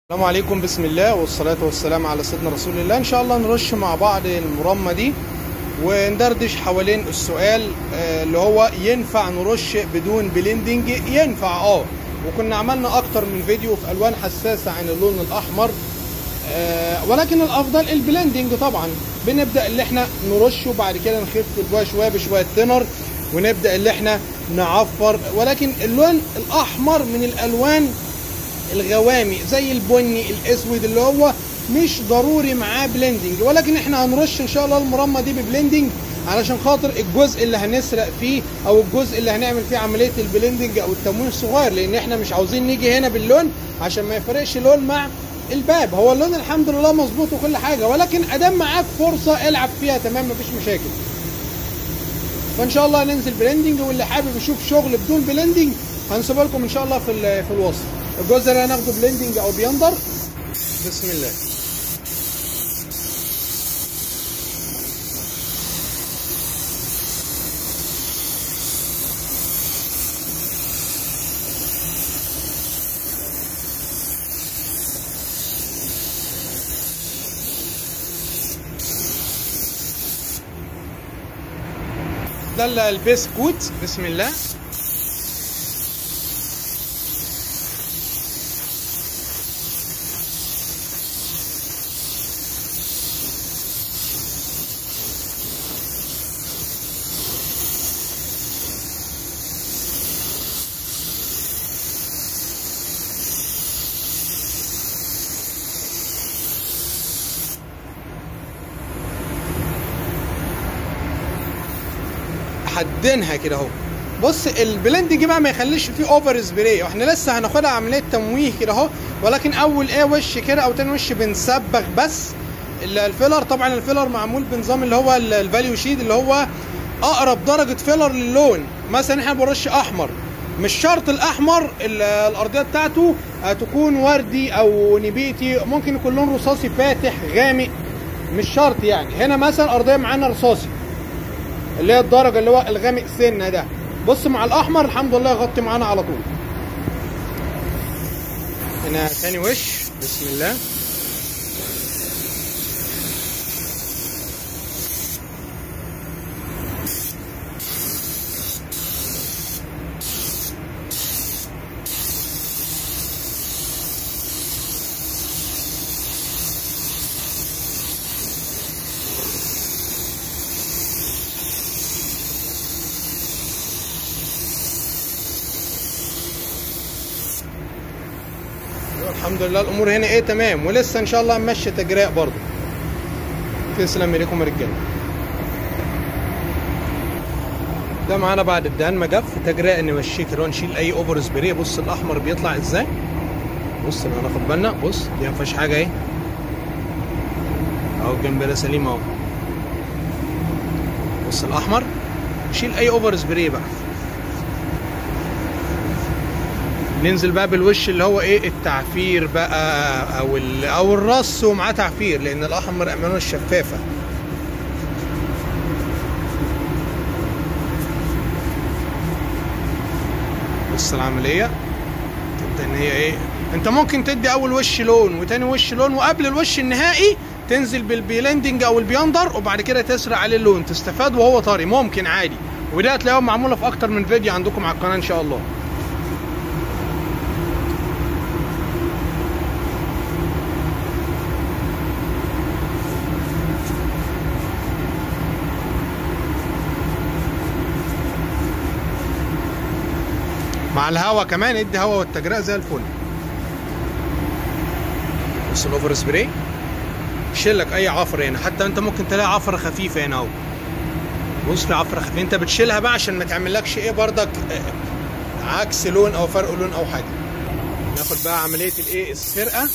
السلام عليكم بسم الله والصلاة والسلام على سيدنا رسول الله إن شاء الله نرش مع بعض المرمى دي وندردش حوالين السؤال آه، اللي هو ينفع نرش بدون بليندنج ينفع اه وكنا عملنا أكتر من فيديو في ألوان حساسة عن اللون الأحمر آه، ولكن الأفضل البليندنج طبعا بنبدأ اللي احنا نرش وبعد كده نخف الجوا شوية بشوية تنر ونبدأ اللي احنا نعفر ولكن اللون الأحمر من الألوان الغوامي زي البني الاسود اللي هو مش ضروري معاه بلندنج ولكن احنا هنرش ان شاء الله المرمى دي ببلندنج علشان خاطر الجزء اللي هنسرق فيه او الجزء اللي هنعمل فيه عمليه البلندنج او التموين الصغير لان احنا مش عاوزين نيجي هنا باللون عشان ما يفرقش لون مع الباب هو اللون الحمد لله مظبوط وكل حاجه ولكن ادام معاك فرصه العب فيها تمام مفيش مشاكل فان شاء الله هننزل بلندنج واللي حابب يشوف شغل بدون بلندنج هنسيبها لكم ان شاء الله في ال- في الوصف الجزء اللي هناخده بلندنج او بيندر بسم الله ده ال- البسكوت بسم الله حدنها كده اهو بص البلندنج بقى ما يخليش فيه اوفر سبراي واحنا لسه هناخدها عمليه تمويه كده اهو ولكن اول ايه وش كده او تاني وش بنسبغ بس ال- الفيلر طبعا الفيلر معمول بنظام اللي هو ال- الفاليو شيد اللي هو اقرب درجه فيلر للون مثلا احنا بنرش احمر مش شرط الاحمر ال- الارضيه بتاعته آه، تكون وردي او نبيتي ممكن يكون لون رصاصي فاتح غامق مش شرط يعني هنا مثلا ارضيه معانا رصاصي اللي هي الدرجه اللي هو الغامق سنه ده بص مع الاحمر الحمد لله يغطي معانا على طول هنا تاني وش بسم الله الحمد لله الامور هنا ايه تمام ولسه ان شاء الله هنمشي تجريء برضه تسلم ايديكم يا رجاله ده معانا بعد الدهان ما جف تجريء نمشيه كده ونشيل اي اوفر سبراي بص الاحمر بيطلع ازاي بص لو هناخد بالنا بص دي ما فيهاش حاجه ايه اهو الجنب ده سليم اهو بص الاحمر شيل اي اوفر سبراي بقى ننزل بقى بالوش اللي هو ايه التعفير بقى او ال- او الرص ومعاه تعفير لان الاحمر امانه الشفافه بص العمليه تبدا ان هي ايه انت ممكن تدي اول وش لون وتاني وش لون وقبل الوش النهائي تنزل بالبيلندنج او البيندر وبعد كده تسرق عليه اللون تستفاد وهو طري ممكن عادي وده هتلاقيها معموله في اكتر من فيديو عندكم على القناه ان شاء الله مع الهوا كمان ادي هوا والتجرئه زي الفل بص الاوفر سبراي شيل لك اي عفره هنا حتى انت ممكن تلاقي عفره خفيفه هنا اهو بص في عفره خفيفه انت بتشيلها بقى عشان ما تعملكش ايه بردك آه، عكس لون او فرق لون او حاجه ناخد بقى عمليه الايه السرقه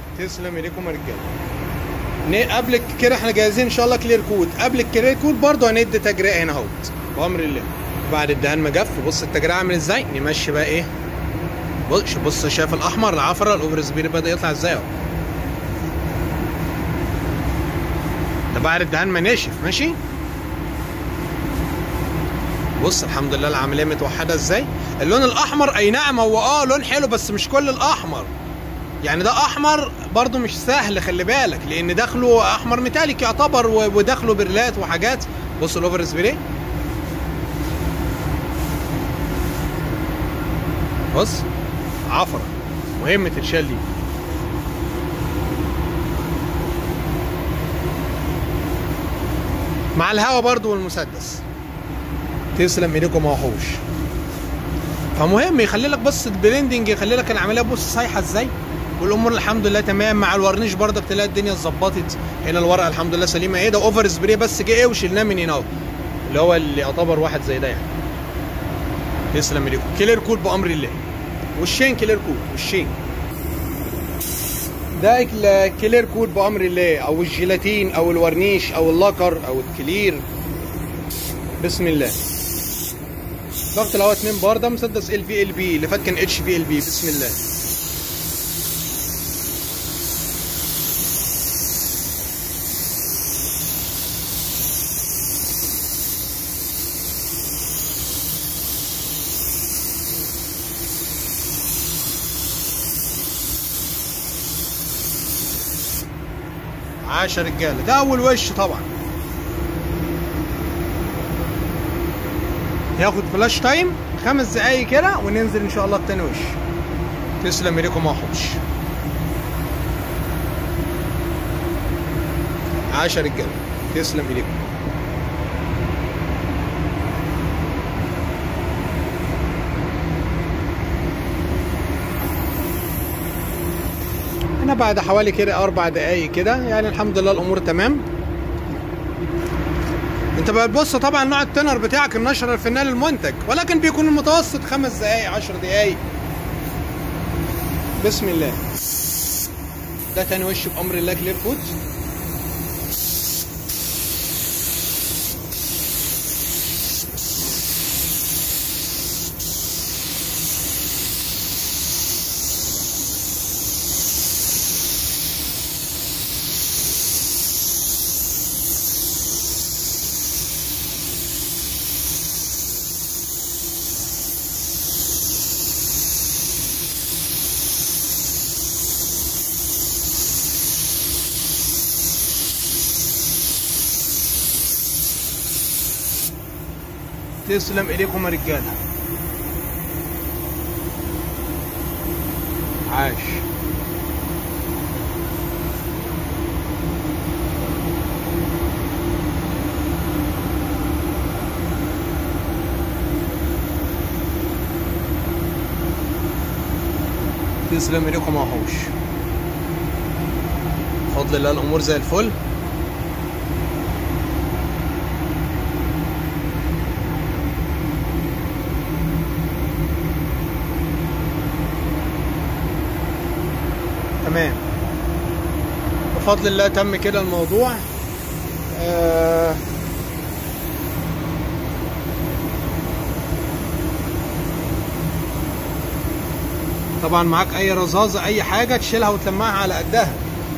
تسلم ايديكم يا رجاله ن- قبل كده احنا جاهزين ان شاء الله كلير كود قبل الكلير كود برضه هندي تجرئه هنا اهوت بامر الله بعد الدهان ما جف بص التجرئه عامل ازاي نمشي بقى ايه بص بص شايف الاحمر العفره الاوفر سبير بدا يطلع ازاي اهو ده بعد الدهان ما نشف ماشي بص الحمد لله العمليه متوحده ازاي اللون الاحمر اي نعم هو اه لون حلو بس مش كل الاحمر يعني ده احمر برضو مش سهل خلي بالك لان داخله احمر ميتاليك يعتبر و- وداخله برلات وحاجات بص الاوفر سبراي بص عفرة مهم تتشال دي مع الهوا برضو والمسدس تسلم ايديكم يا وحوش فمهم يخلي لك بس البلندنج يخلي لك العمليه بص صايحه ازاي والامور الحمد لله تمام مع الورنيش برضك تلاقي الدنيا اتظبطت هنا الورقه الحمد لله سليمه ايه ده اوفر سبراي بس جه ايه وشلناه من هنا اهو اللي هو اللي يعتبر واحد زي ده يعني تسلم ايديكم كلير كود بامر الله والشين كلير كود والشين ده الكلير كود بامر الله او الجيلاتين او الورنيش او اللاكر او الكلير بسم الله ضغط الهواء 2 بار ده مسدس ال في ال بي اللي فات كان اتش في ال بي بسم الله عاش يا رجاله ده اول وش طبعا ياخد فلاش تايم خمس دقايق كده وننزل ان شاء الله بتاني وش تسلم ايديكم يا وحوش عاش يا رجاله تسلم ايديكم انا بعد حوالي كده اربع دقايق كده يعني الحمد لله الامور تمام انت بتبص طبعا نوع التنر بتاعك النشر الفنان المنتج ولكن بيكون المتوسط خمس دقايق عشر دقايق بسم الله ده تاني وش بامر الله كلير كود تسلم ايديكم يا رجاله عاش تسلم ايديكم يا وحوش بفضل الله الامور زي الفل تمام بفضل الله تم كده الموضوع آه طبعا معاك اي رذاذه اي حاجه تشيلها وتلمعها على قدها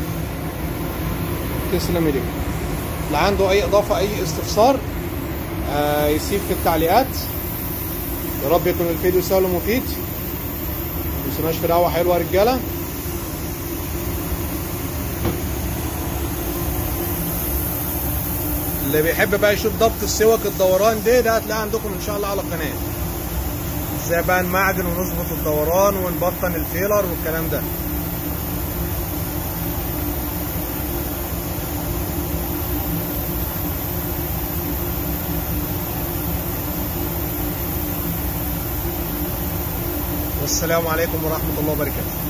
تسلم ايديك اللي عنده اي اضافه اي استفسار آه يسيب في التعليقات يا رب يكون الفيديو سهل ومفيد ما تنسوناش في دعوه حلوه يا رجاله اللي بيحب بقى يشوف ضبط السوك الدوران ده ده هتلاقيه عندكم ان شاء الله على القناه ازاي بقى نمعجن ونظبط الدوران ونبطن الفيلر والكلام ده والسلام عليكم ورحمه الله وبركاته